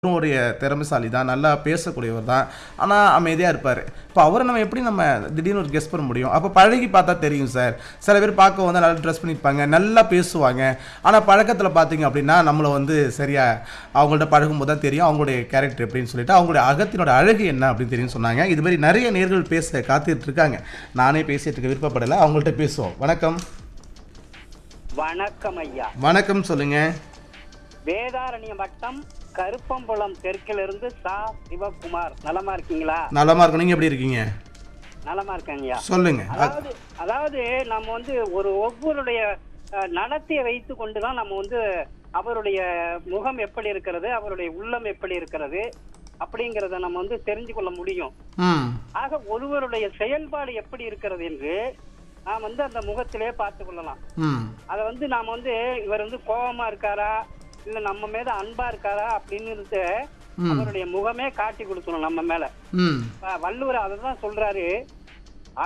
ஒரு திறமைசாலி தான் நல்லா பேசக்கூடியவர் தான் ஆனால் அமைதியாக இருப்பார் இப்போ அவரை நம்ம எப்படி நம்ம திடீர்னு ஒரு கெஸ் பண்ண முடியும் அப்போ பழகி பார்த்தா தெரியும் சார் சில பேர் பார்க்க வந்து நல்லா ட்ரெஸ் பண்ணியிருப்பாங்க நல்லா பேசுவாங்க ஆனால் பழக்கத்தில் பார்த்தீங்க அப்படின்னா நம்மளை வந்து சரியாக அவங்கள்ட்ட பழகும்போது தான் தெரியும் அவங்களுடைய கேரக்டர் எப்படின்னு சொல்லிட்டு அவங்களுடைய அகத்தினோட அழகு என்ன அப்படின்னு தெரியும் சொன்னாங்க இது மாதிரி நிறைய நேர்கள் பேச காத்துட்டு இருக்காங்க நானே பேசிட்டு இருக்க விருப்பப்படலை அவங்கள்ட்ட பேசுவோம் வணக்கம் வணக்கம் ஐயா வணக்கம் சொல்லுங்கள் வேதாரண்யம் வட்டம் கருப்பம்புலம் தெற்கிலிருந்து சா சிவகுமார் நலமா இருக்கீங்களா நலமா இருக்கும் நீங்கள் எப்படி இருக்கீங்க நலமா இருக்கேங்க ஐயா சொல்லுங்க அதாவது அதாவது நம்ம வந்து ஒரு ஒவ்வொருடைய அஹ், நடத்தையை வைத்து கொண்டுதான் நம்ம வந்து அவருடைய முகம் எப்படி இருக்கிறது அவருடைய உள்ளம் எப்படி இருக்கிறது அப்படிங்கறத நம்ம வந்து தெரிஞ்சு கொள்ள முடியும் ம் ஆக ஒருவருடைய செயல்பாடு எப்படி இருக்கிறது என்று நாம் வந்து அந்த முகத்திலே பார்த்து கொள்ளலாம் ம் அதை வந்து நாம வந்து இவர் வந்து கோபமா இருக்காரா இல்ல நம்ம மேல அன்பா இருக்காரா அப்படின்னு ம். அவருடைய முகமே காட்டி கொடுக்கணும் நம்ம மேல ம் இப்ப வள்ளுவர் அததான் சொல்றாரு